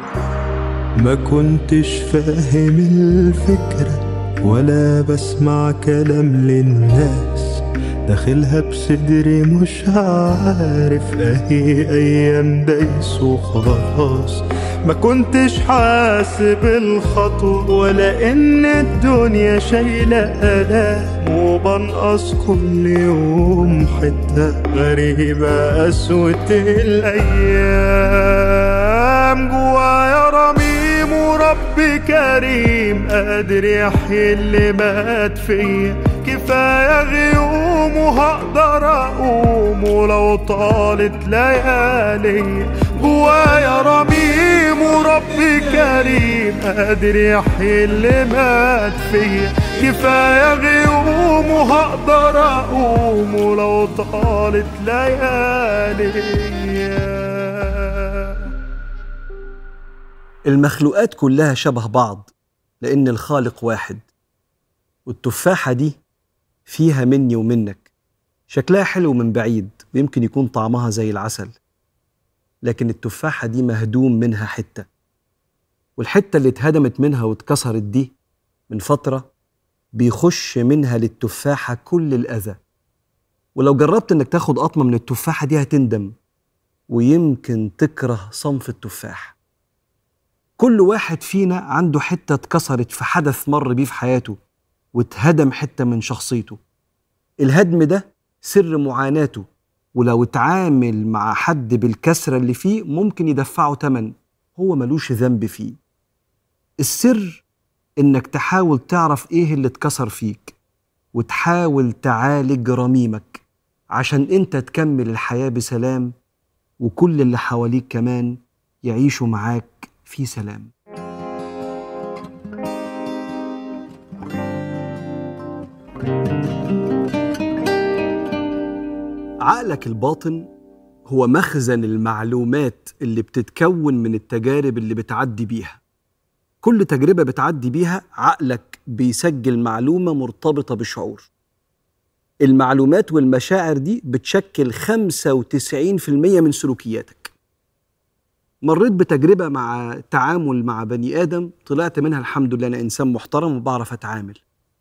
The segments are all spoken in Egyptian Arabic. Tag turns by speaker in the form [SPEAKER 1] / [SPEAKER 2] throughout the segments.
[SPEAKER 1] ما كنتش فاهم الفكرة ولا بسمع كلام للناس داخلها بصدري مش عارف اهي ايام دايس وخلاص ما كنتش حاسب الخطوة ولا ان الدنيا شايلة آلام وبنقص كل يوم حتة غريبة قسوة الأيام جوايا رميم ورب كريم قادر يحيي اللي مات فيا كفاية غيوم وهقدر أقوم ولو طالت ليالي جوايا رميم ورب كريم قادر يحيي اللي مات فيا كفاية غيوم وهقدر أقوم ولو طالت ليالي
[SPEAKER 2] المخلوقات كلها شبه بعض لأن الخالق واحد والتفاحة دي فيها مني ومنك شكلها حلو من بعيد ويمكن يكون طعمها زي العسل لكن التفاحة دي مهدوم منها حتة والحتة اللي اتهدمت منها واتكسرت دي من فترة بيخش منها للتفاحة كل الأذى ولو جربت إنك تاخد قطمة من التفاحة دي هتندم ويمكن تكره صنف التفاح كل واحد فينا عنده حتة اتكسرت في حدث مر بيه في حياته واتهدم حتة من شخصيته الهدم ده سر معاناته ولو اتعامل مع حد بالكسرة اللي فيه ممكن يدفعه تمن هو ملوش ذنب فيه السر انك تحاول تعرف ايه اللي اتكسر فيك وتحاول تعالج رميمك عشان انت تكمل الحياة بسلام وكل اللي حواليك كمان يعيشوا معاك في سلام عقلك الباطن هو مخزن المعلومات اللي بتتكون من التجارب اللي بتعدي بيها كل تجربة بتعدي بيها عقلك بيسجل معلومة مرتبطة بشعور المعلومات والمشاعر دي بتشكل 95% من سلوكياتك مريت بتجربة مع تعامل مع بني آدم طلعت منها الحمد لله أنا إنسان محترم وبعرف أتعامل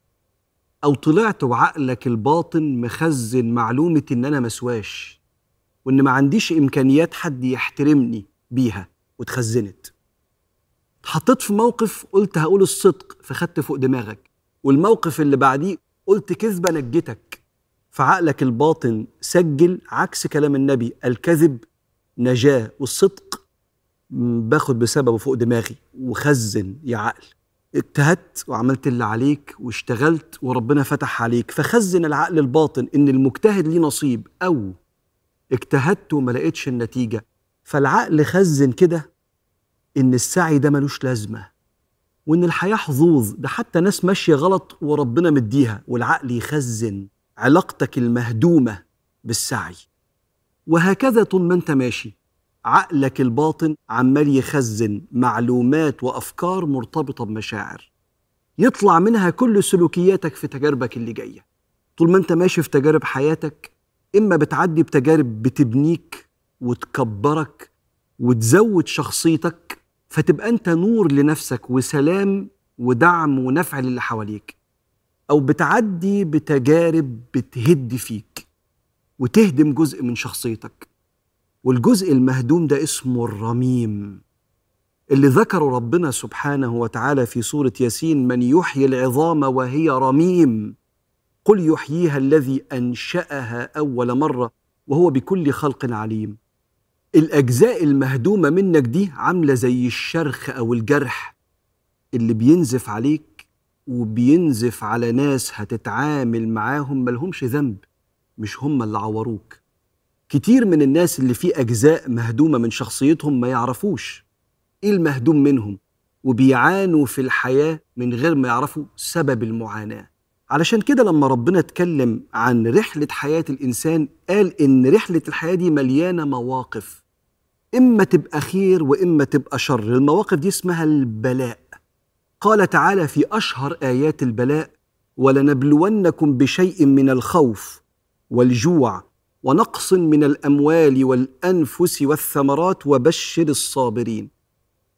[SPEAKER 2] أو طلعت وعقلك الباطن مخزن معلومة إن أنا مسواش وإن ما عنديش إمكانيات حد يحترمني بيها واتخزنت اتحطيت في موقف قلت هقول الصدق فخدت فوق دماغك والموقف اللي بعديه قلت كذبة نجتك فعقلك الباطن سجل عكس كلام النبي الكذب نجاة والصدق م، باخد بسببه فوق دماغي وخزن يا عقل اجتهدت وعملت اللي عليك واشتغلت وربنا فتح عليك فخزن العقل الباطن ان المجتهد ليه نصيب او اجتهدت وما لقيتش النتيجه فالعقل خزن كده ان السعي ده ملوش لازمه وان الحياه حظوظ ده حتى ناس ماشيه غلط وربنا مديها والعقل يخزن علاقتك المهدومه بالسعي وهكذا طول ما انت ماشي عقلك الباطن عمال يخزن معلومات وافكار مرتبطه بمشاعر يطلع منها كل سلوكياتك في تجاربك اللي جايه طول ما انت ماشي في تجارب حياتك اما بتعدي بتجارب بتبنيك وتكبرك وتزود شخصيتك فتبقى انت نور لنفسك وسلام ودعم ونفع للي حواليك او بتعدي بتجارب بتهد فيك وتهدم جزء من شخصيتك والجزء المهدوم ده اسمه الرميم اللي ذكره ربنا سبحانه وتعالى في سورة ياسين من يحيي العظام وهي رميم قل يحييها الذي أنشأها أول مرة وهو بكل خلق عليم الأجزاء المهدومة منك دي عاملة زي الشرخ أو الجرح اللي بينزف عليك وبينزف على ناس هتتعامل معاهم ملهمش ذنب مش هم اللي عوروك كتير من الناس اللي في أجزاء مهدومة من شخصيتهم ما يعرفوش إيه المهدوم منهم وبيعانوا في الحياة من غير ما يعرفوا سبب المعاناة علشان كده لما ربنا اتكلم عن رحلة حياة الإنسان قال إن رحلة الحياة دي مليانة مواقف إما تبقى خير وإما تبقى شر المواقف دي اسمها البلاء قال تعالى في أشهر آيات البلاء ولنبلونكم بشيء من الخوف والجوع ونقص من الاموال والانفس والثمرات وبشر الصابرين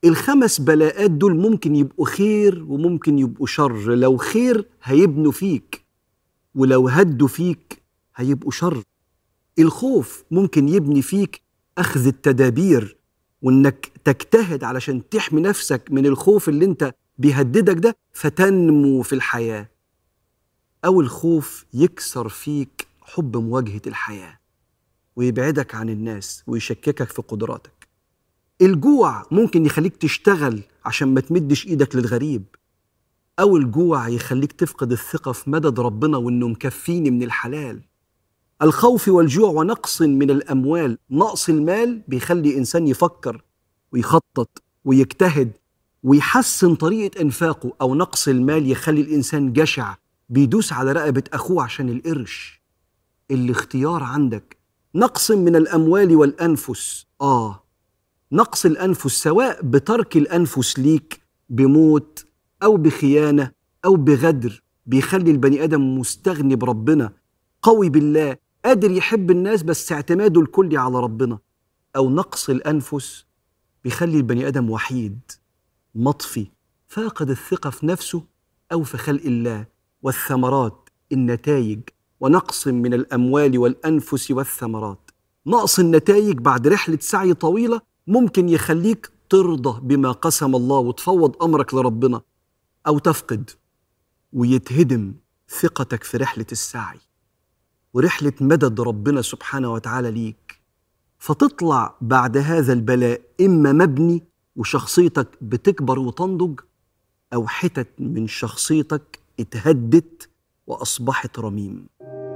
[SPEAKER 2] الخمس بلاءات دول ممكن يبقوا خير وممكن يبقوا شر لو خير هيبنوا فيك ولو هدوا فيك هيبقوا شر الخوف ممكن يبني فيك اخذ التدابير وانك تجتهد علشان تحمي نفسك من الخوف اللي انت بيهددك ده فتنمو في الحياه او الخوف يكسر فيك حب مواجهه الحياه ويبعدك عن الناس ويشككك في قدراتك الجوع ممكن يخليك تشتغل عشان ما تمدش ايدك للغريب او الجوع يخليك تفقد الثقه في مدد ربنا وانه مكفيني من الحلال الخوف والجوع ونقص من الاموال نقص المال بيخلي انسان يفكر ويخطط ويجتهد ويحسن طريقه انفاقه او نقص المال يخلي الانسان جشع بيدوس على رقبه اخوه عشان القرش الاختيار عندك نقص من الاموال والانفس اه نقص الانفس سواء بترك الانفس ليك بموت او بخيانه او بغدر بيخلي البني ادم مستغني بربنا قوي بالله قادر يحب الناس بس اعتماده الكلي على ربنا او نقص الانفس بيخلي البني ادم وحيد مطفي فاقد الثقه في نفسه او في خلق الله والثمرات النتائج ونقص من الاموال والانفس والثمرات نقص النتائج بعد رحله سعي طويله ممكن يخليك ترضى بما قسم الله وتفوض امرك لربنا او تفقد ويتهدم ثقتك في رحله السعي ورحله مدد ربنا سبحانه وتعالى ليك فتطلع بعد هذا البلاء اما مبني وشخصيتك بتكبر وتنضج او حتت من شخصيتك اتهدت واصبحت رميم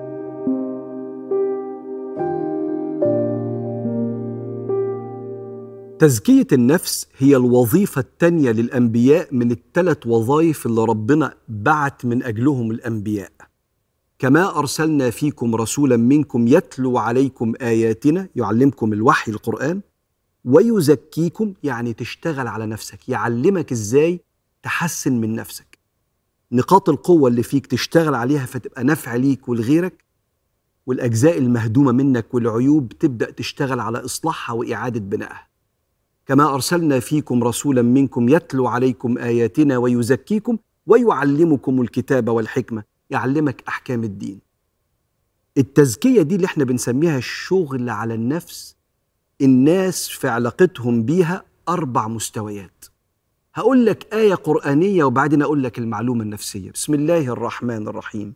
[SPEAKER 2] تزكيه النفس هي الوظيفه الثانيه للانبياء من الثلاث وظائف اللي ربنا بعت من اجلهم الانبياء كما ارسلنا فيكم رسولا منكم يتلو عليكم اياتنا يعلمكم الوحي القران ويزكيكم يعني تشتغل على نفسك يعلمك ازاي تحسن من نفسك نقاط القوه اللي فيك تشتغل عليها فتبقى نفع ليك ولغيرك والاجزاء المهدومه منك والعيوب تبدا تشتغل على اصلاحها واعاده بنائها كما ارسلنا فيكم رسولا منكم يتلو عليكم اياتنا ويزكيكم ويعلمكم الكتاب والحكمه يعلمك احكام الدين التزكيه دي اللي احنا بنسميها الشغل على النفس الناس في علاقتهم بيها اربع مستويات هقول لك ايه قرانيه وبعدين اقول لك المعلومه النفسيه بسم الله الرحمن الرحيم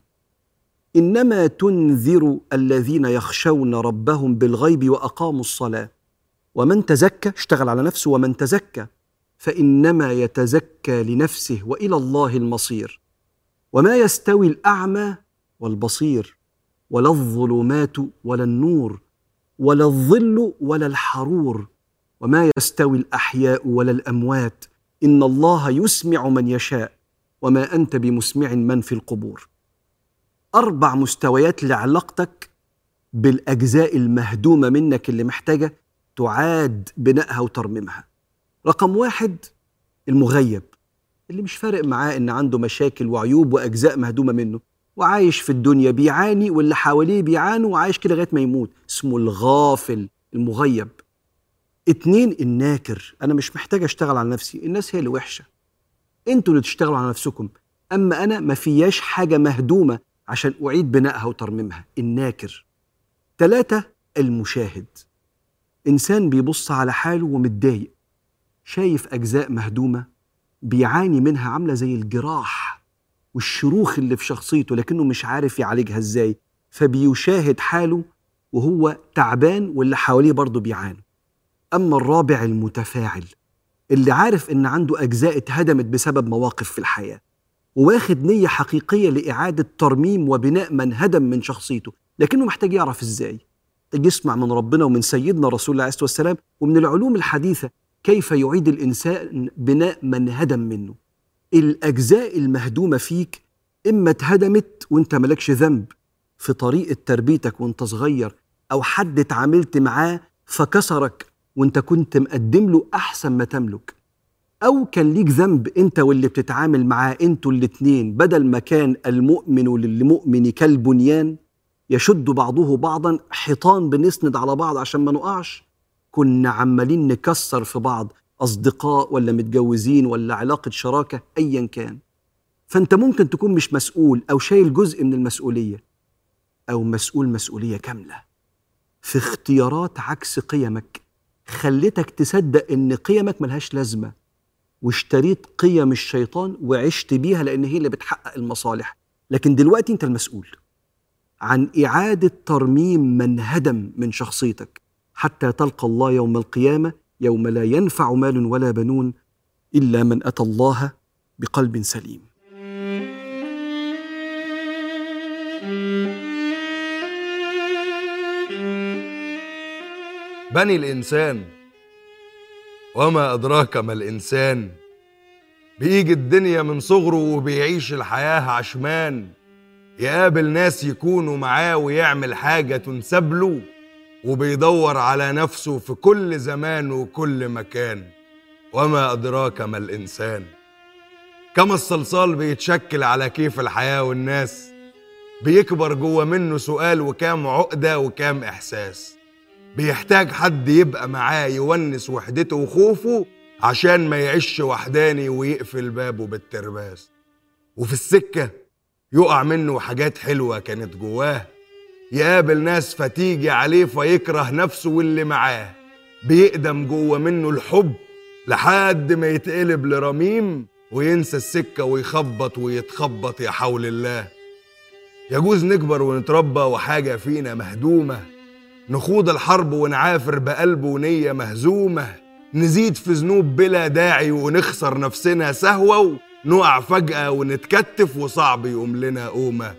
[SPEAKER 2] انما تنذر الذين يخشون ربهم بالغيب واقاموا الصلاه ومن تزكى اشتغل على نفسه ومن تزكى فانما يتزكى لنفسه والى الله المصير وما يستوي الاعمى والبصير ولا الظلمات ولا النور ولا الظل ولا الحرور وما يستوي الاحياء ولا الاموات ان الله يسمع من يشاء وما انت بمسمع من في القبور اربع مستويات لعلاقتك بالاجزاء المهدومه منك اللي محتاجه تعاد بنائها وترميمها رقم واحد المغيب اللي مش فارق معاه ان عنده مشاكل وعيوب واجزاء مهدومه منه وعايش في الدنيا بيعاني واللي حواليه بيعانوا وعايش كده لغايه ما يموت اسمه الغافل المغيب اتنين الناكر انا مش محتاج اشتغل على نفسي الناس هي اللي وحشه انتوا اللي تشتغلوا على نفسكم اما انا ما فياش حاجه مهدومه عشان اعيد بنائها وترميمها الناكر ثلاثة المشاهد انسان بيبص على حاله ومتضايق شايف اجزاء مهدومه بيعاني منها عامله زي الجراح والشروخ اللي في شخصيته لكنه مش عارف يعالجها ازاي فبيشاهد حاله وهو تعبان واللي حواليه برضه بيعانوا اما الرابع المتفاعل اللي عارف ان عنده اجزاء اتهدمت بسبب مواقف في الحياه وواخد نيه حقيقيه لاعاده ترميم وبناء من هدم من شخصيته لكنه محتاج يعرف ازاي محتاج يسمع من ربنا ومن سيدنا رسول الله عليه الصلاه والسلام ومن العلوم الحديثه كيف يعيد الانسان بناء من هدم منه الاجزاء المهدومه فيك اما اتهدمت وانت مالكش ذنب في طريقه تربيتك وانت صغير او حد اتعاملت معاه فكسرك وانت كنت مقدم له احسن ما تملك او كان ليك ذنب انت واللي بتتعامل معاه انتوا الاتنين بدل ما كان المؤمن للمؤمن كالبنيان يشد بعضه بعضا حيطان بنسند على بعض عشان ما نقعش كنا عمالين نكسر في بعض اصدقاء ولا متجوزين ولا علاقه شراكه ايا كان فانت ممكن تكون مش مسؤول او شايل جزء من المسؤوليه او مسؤول مسؤوليه كامله في اختيارات عكس قيمك خلتك تصدق ان قيمك ملهاش لازمه واشتريت قيم الشيطان وعشت بيها لان هي اللي بتحقق المصالح لكن دلوقتي انت المسؤول عن اعاده ترميم من هدم من شخصيتك حتى تلقى الله يوم القيامه يوم لا ينفع مال ولا بنون الا من اتى الله بقلب سليم
[SPEAKER 3] بني الإنسان وما أدراك ما الإنسان بيجي الدنيا من صغره وبيعيش الحياة عشمان يقابل ناس يكونوا معاه ويعمل حاجة تنسب له وبيدور على نفسه في كل زمان وكل مكان وما أدراك ما الإنسان كما الصلصال بيتشكل على كيف الحياة والناس بيكبر جوه منه سؤال وكام عقدة وكام إحساس بيحتاج حد يبقى معاه يونس وحدته وخوفه عشان ما يعيش وحداني ويقفل بابه بالترباس وفي السكة يقع منه حاجات حلوة كانت جواه يقابل ناس فتيجي عليه فيكره نفسه واللي معاه بيقدم جوه منه الحب لحد ما يتقلب لرميم وينسى السكة ويخبط ويتخبط يا حول الله يجوز نكبر ونتربى وحاجة فينا مهدومة نخوض الحرب ونعافر بقلب ونية مهزومة نزيد في ذنوب بلا داعي ونخسر نفسنا سهوة ونقع فجأة ونتكتف وصعب يقوم لنا قومة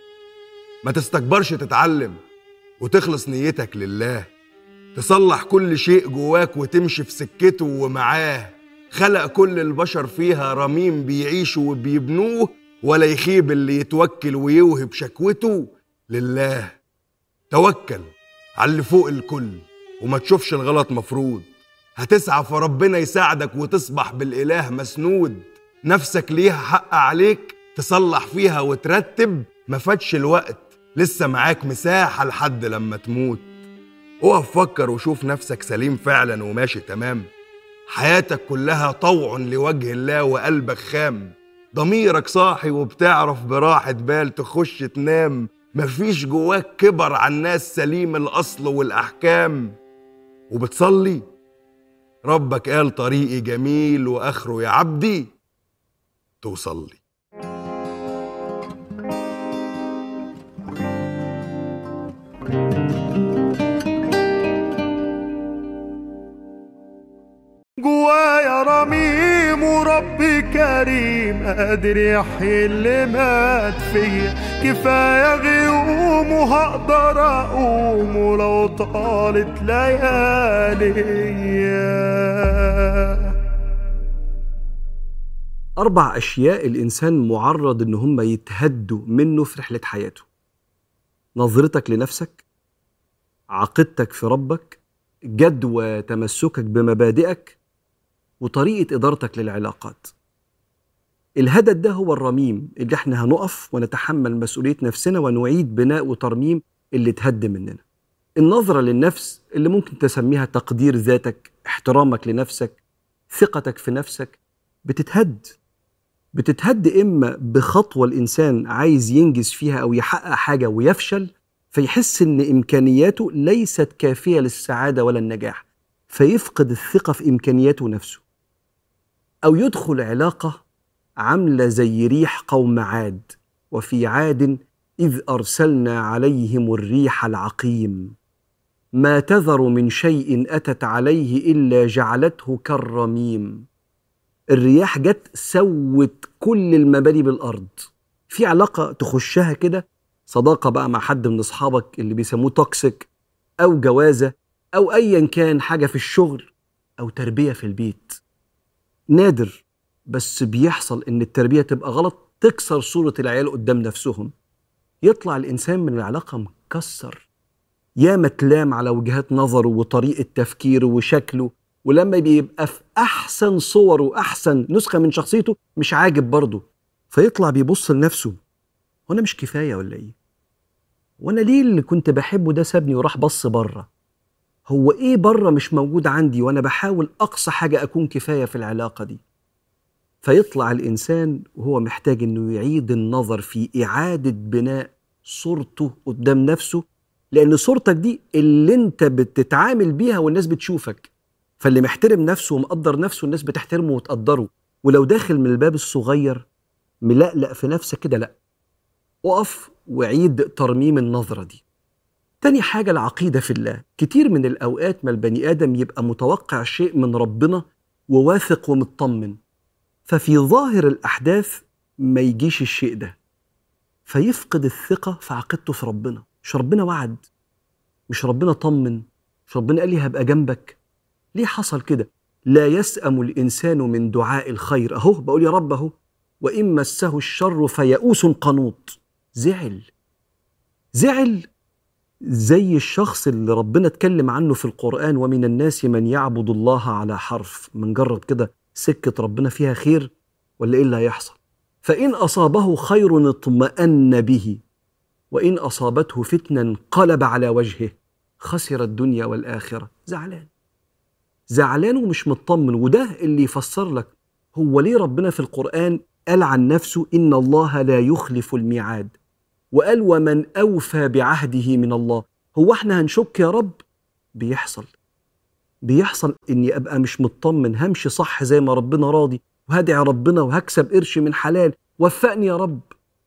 [SPEAKER 3] ما تستكبرش تتعلم وتخلص نيتك لله تصلح كل شيء جواك وتمشي في سكته ومعاه خلق كل البشر فيها رميم بيعيشوا وبيبنوه ولا يخيب اللي يتوكل ويوهب شكوته لله توكل على اللي فوق الكل وما تشوفش الغلط مفروض هتسعى فربنا يساعدك وتصبح بالإله مسنود نفسك ليها حق عليك تصلح فيها وترتب ما فاتش الوقت لسه معاك مساحة لحد لما تموت اقف فكر وشوف نفسك سليم فعلا وماشي تمام حياتك كلها طوع لوجه الله وقلبك خام ضميرك صاحي وبتعرف براحة بال تخش تنام مفيش جواك كبر عن ناس سليم الأصل والأحكام وبتصلي ربك قال طريقي جميل وآخره يا عبدي توصل لي
[SPEAKER 1] جوايا رميم وربي كريم قادر يحيي اللي مات فيا كفاية غيوم وهقدر أقوم ولو طالت ليالي
[SPEAKER 2] أربع أشياء الإنسان معرض إن هم يتهدوا منه في رحلة حياته نظرتك لنفسك عقيدتك في ربك جدوى تمسكك بمبادئك وطريقة إدارتك للعلاقات الهدد ده هو الرميم اللي احنا هنقف ونتحمل مسؤولية نفسنا ونعيد بناء وترميم اللي اتهد مننا النظرة للنفس اللي ممكن تسميها تقدير ذاتك احترامك لنفسك ثقتك في نفسك بتتهد بتتهد إما بخطوة الإنسان عايز ينجز فيها أو يحقق حاجة ويفشل فيحس إن إمكانياته ليست كافية للسعادة ولا النجاح فيفقد الثقة في إمكانياته نفسه أو يدخل علاقة عاملة زي ريح قوم عاد وفي عاد إذ أرسلنا عليهم الريح العقيم ما تذر من شيء أتت عليه إلا جعلته كالرميم الرياح جت سوت كل المباني بالأرض في علاقة تخشها كده صداقة بقى مع حد من أصحابك اللي بيسموه توكسيك أو جوازة أو أيا كان حاجة في الشغل أو تربية في البيت نادر بس بيحصل ان التربيه تبقى غلط تكسر صوره العيال قدام نفسهم يطلع الانسان من العلاقه مكسر يا متلام على وجهات نظره وطريقه تفكيره وشكله ولما بيبقى في احسن صوره واحسن نسخه من شخصيته مش عاجب برضه فيطلع بيبص لنفسه وانا مش كفايه ولا ايه وانا ليه اللي كنت بحبه ده سابني وراح بص بره هو ايه بره مش موجود عندي وانا بحاول اقصى حاجه اكون كفايه في العلاقه دي فيطلع الانسان وهو محتاج انه يعيد النظر في اعاده بناء صورته قدام نفسه لان صورتك دي اللي انت بتتعامل بيها والناس بتشوفك فاللي محترم نفسه ومقدر نفسه الناس بتحترمه وتقدره ولو داخل من الباب الصغير ملقلق في نفسك كده لا اقف وعيد ترميم النظرة دي تاني حاجة العقيدة في الله كتير من الأوقات ما البني آدم يبقى متوقع شيء من ربنا وواثق ومطمن ففي ظاهر الأحداث ما يجيش الشيء ده فيفقد الثقة في عقيدته في ربنا مش ربنا وعد مش ربنا طمن مش ربنا قال لي هبقى جنبك ليه حصل كده لا يسأم الإنسان من دعاء الخير أهو بقول يا رب أهو وإن مسه الشر فيئوس قنوط زعل زعل زي الشخص اللي ربنا اتكلم عنه في القرآن ومن الناس من يعبد الله على حرف من جرب كده سكة ربنا فيها خير ولا إيه اللي هيحصل فإن أصابه خير اطمأن به وإن أصابته فتنة انقلب على وجهه خسر الدنيا والآخرة زعلان زعلان ومش مطمن وده اللي يفسر لك هو ليه ربنا في القرآن قال عن نفسه إن الله لا يخلف الميعاد وقال ومن أوفى بعهده من الله هو احنا هنشك يا رب بيحصل بيحصل اني ابقى مش مطمن همشي صح زي ما ربنا راضي وهدعي ربنا وهكسب قرش من حلال وفقني يا رب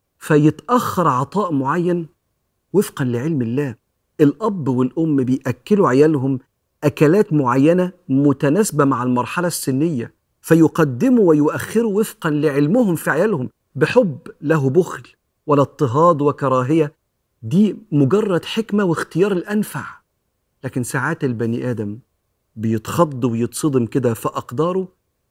[SPEAKER 2] فيتاخر عطاء معين وفقا لعلم الله الاب والام بياكلوا عيالهم اكلات معينه متناسبه مع المرحله السنيه فيقدموا ويؤخروا وفقا لعلمهم في عيالهم بحب له بخل ولا اضطهاد وكراهيه دي مجرد حكمه واختيار الانفع لكن ساعات البني ادم بيتخض ويتصدم كده في اقداره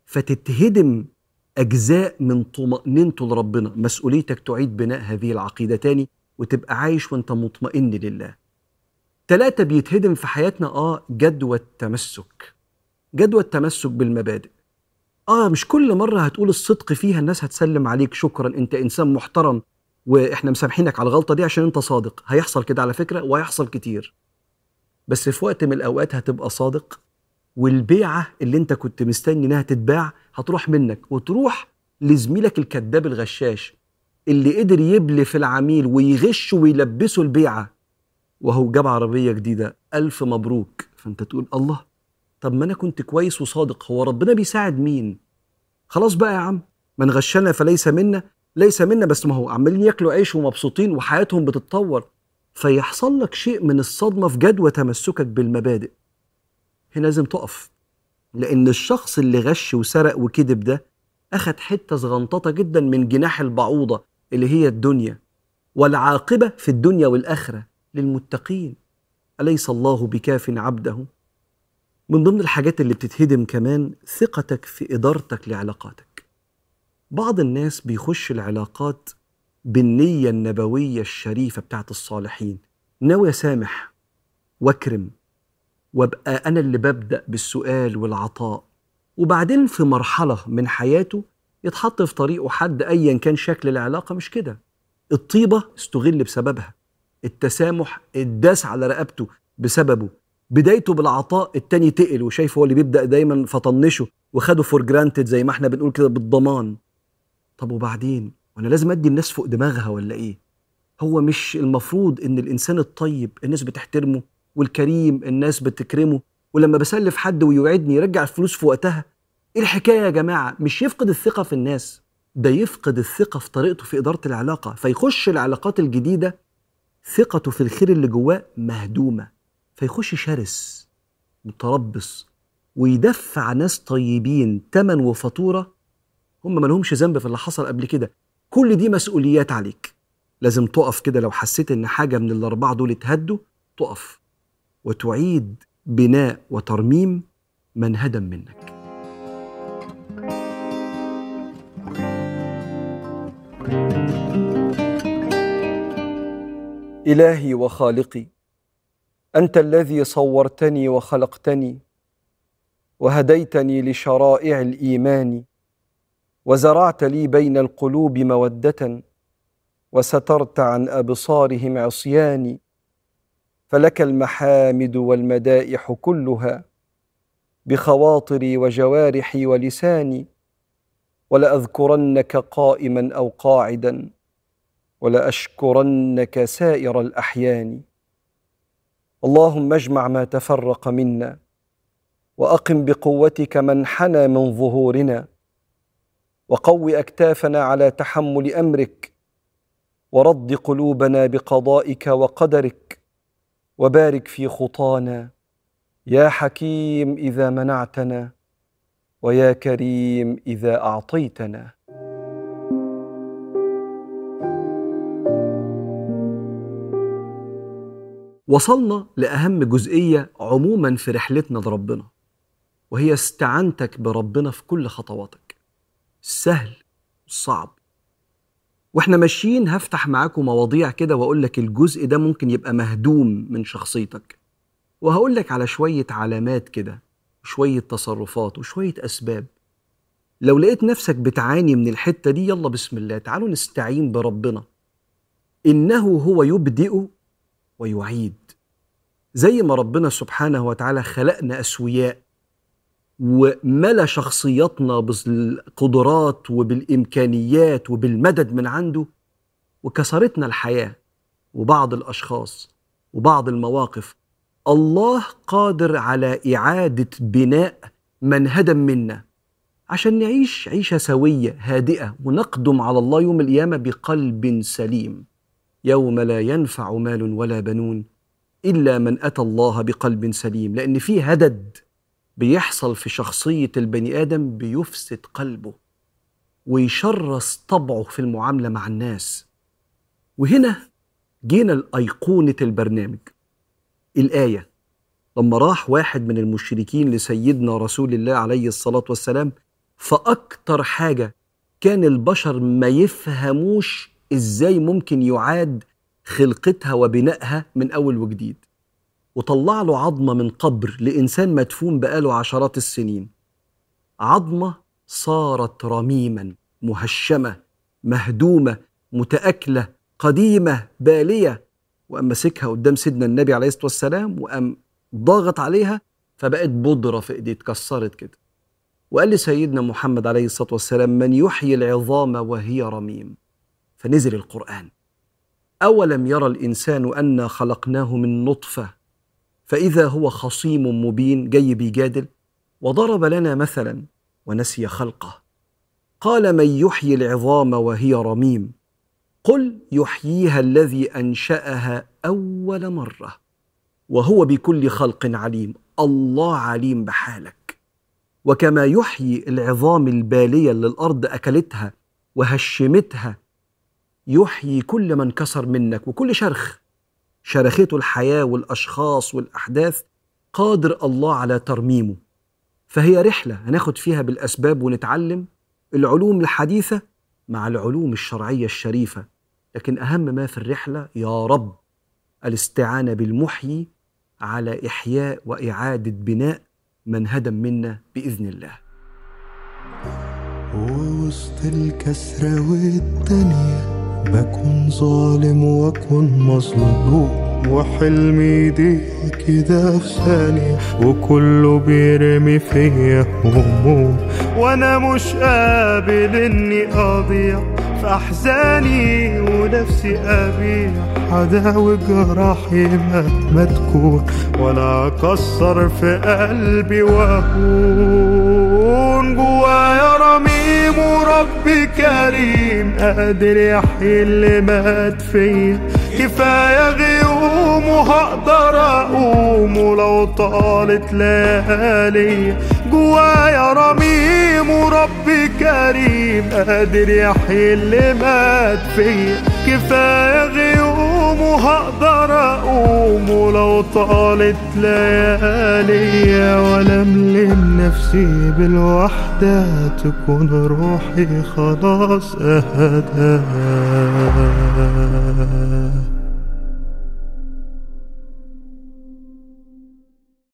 [SPEAKER 2] فتتهدم اجزاء من طمانينته لربنا مسؤوليتك تعيد بناء هذه العقيده تاني وتبقى عايش وانت مطمئن لله ثلاثة بيتهدم في حياتنا اه جدوى التمسك جدوى التمسك بالمبادئ اه مش كل مرة هتقول الصدق فيها الناس هتسلم عليك شكرا انت انسان محترم واحنا مسامحينك على الغلطة دي عشان انت صادق هيحصل كده على فكرة وهيحصل كتير بس في وقت من الاوقات هتبقى صادق والبيعة اللي انت كنت مستني انها تتباع هتروح منك وتروح لزميلك الكذاب الغشاش اللي قدر يبلف العميل ويغش ويلبسه البيعة وهو جاب عربية جديدة ألف مبروك فأنت تقول الله طب ما أنا كنت كويس وصادق هو ربنا بيساعد مين خلاص بقى يا عم من غشنا فليس منا ليس منا بس ما هو عمالين ياكلوا عيش ومبسوطين وحياتهم بتتطور فيحصل لك شيء من الصدمة في جدوى تمسكك بالمبادئ هنا لازم تقف لأن الشخص اللي غش وسرق وكذب ده أخد حتة صغنططة جدا من جناح البعوضة اللي هي الدنيا والعاقبة في الدنيا والآخرة للمتقين أليس الله بكاف عبده من ضمن الحاجات اللي بتتهدم كمان ثقتك في إدارتك لعلاقاتك بعض الناس بيخش العلاقات بالنية النبوية الشريفة بتاعت الصالحين ناوي أسامح وأكرم وابقى أنا اللي ببدأ بالسؤال والعطاء وبعدين في مرحلة من حياته يتحط في طريقه حد أيا كان شكل العلاقة مش كده الطيبة استغل بسببها التسامح اتداس على رقبته بسببه بدايته بالعطاء التاني تقل وشايف هو اللي بيبدا دايما فطنشه وخده فور جرانتد زي ما احنا بنقول كده بالضمان طب وبعدين وانا لازم ادي الناس فوق دماغها ولا ايه هو مش المفروض ان الانسان الطيب الناس بتحترمه والكريم الناس بتكرمه ولما بسلف حد ويوعدني يرجع الفلوس في وقتها ايه الحكايه يا جماعه مش يفقد الثقه في الناس ده يفقد الثقه في طريقته في اداره العلاقه فيخش العلاقات الجديده ثقته في الخير اللي جواه مهدومه فيخش شرس متربص ويدفع ناس طيبين تمن وفاتوره هم مالهمش ذنب في اللي حصل قبل كده كل دي مسؤوليات عليك لازم تقف كده لو حسيت ان حاجه من الاربعه دول اتهدوا تقف وتعيد بناء وترميم من هدم منك الهي وخالقي انت الذي صورتني وخلقتني وهديتني لشرائع الايمان وزرعت لي بين القلوب موده وسترت عن ابصارهم عصياني فلك المحامد والمدائح كلها بخواطري وجوارحي ولساني ولاذكرنك قائما او قاعدا ولاشكرنك سائر الاحيان اللهم اجمع ما تفرق منا واقم بقوتك من حنى من ظهورنا وقو اكتافنا على تحمل امرك ورد قلوبنا بقضائك وقدرك وبارك في خطانا يا حكيم اذا منعتنا ويا كريم اذا اعطيتنا وصلنا لاهم جزئيه عموما في رحلتنا لربنا وهي استعانتك بربنا في كل خطواتك السهل والصعب واحنا ماشيين هفتح معاكم مواضيع كده واقول لك الجزء ده ممكن يبقى مهدوم من شخصيتك وهقول لك على شويه علامات كده شويه تصرفات وشويه اسباب لو لقيت نفسك بتعاني من الحته دي يلا بسم الله تعالوا نستعين بربنا انه هو يبدئ ويعيد زي ما ربنا سبحانه وتعالى خلقنا اسوياء وملا شخصياتنا بالقدرات وبالامكانيات وبالمدد من عنده وكسرتنا الحياه وبعض الاشخاص وبعض المواقف الله قادر على اعاده بناء من هدم منا عشان نعيش عيشه سويه هادئه ونقدم على الله يوم القيامه بقلب سليم يوم لا ينفع مال ولا بنون الا من اتى الله بقلب سليم لان في هدد بيحصل في شخصيه البني ادم بيفسد قلبه ويشرس طبعه في المعامله مع الناس وهنا جينا لايقونه البرنامج الايه لما راح واحد من المشركين لسيدنا رسول الله عليه الصلاه والسلام فاكتر حاجه كان البشر ما يفهموش ازاي ممكن يعاد خلقتها وبنائها من اول وجديد وطلع له عظمه من قبر لانسان مدفون بقاله عشرات السنين عظمه صارت رميما مهشمه مهدومه متاكله قديمه باليه وقام ماسكها قدام سيدنا النبي عليه الصلاه والسلام وقام ضاغط عليها فبقت بودره في ايديه اتكسرت كده وقال لسيدنا محمد عليه الصلاه والسلام من يحيي العظام وهي رميم فنزل القران اولم يرى الانسان انا خلقناه من نطفه فاذا هو خصيم مبين جاي بيجادل وضرب لنا مثلا ونسي خلقه قال من يحيي العظام وهي رميم قل يحييها الذي انشاها اول مره وهو بكل خلق عليم الله عليم بحالك وكما يحيي العظام الباليه اللي الارض اكلتها وهشمتها يحيي كل من كسر منك وكل شرخ شرخته الحياه والاشخاص والاحداث قادر الله على ترميمه فهي رحله هناخد فيها بالاسباب ونتعلم العلوم الحديثه مع العلوم الشرعيه الشريفه لكن اهم ما في الرحله يا رب الاستعانه بالمحيي على احياء واعاده بناء من هدم منا باذن الله
[SPEAKER 1] ووسط الكسرة والدنيا بكون ظالم واكون مظلوم وحلمي يضيق كده في ثانية وكله بيرمي فيا هموم وانا مش قابل اني اضيع في احزاني ونفسي ابيع هداوي جراحي مهما تكون ولا اكسر في قلبي واهون جوايا رميم وربي كريم قادر يحيي اللي مات فيا كفايه غيوم وهقدر اقوم ولو طالت ليالي جوايا رميم وربي كريم قادر يحيي اللي مات فيا كفايه غيوم وهقدر اقوم ولو طالت ليالي ولملم نفسي بالوحدة تكون روحي خلاص اهدى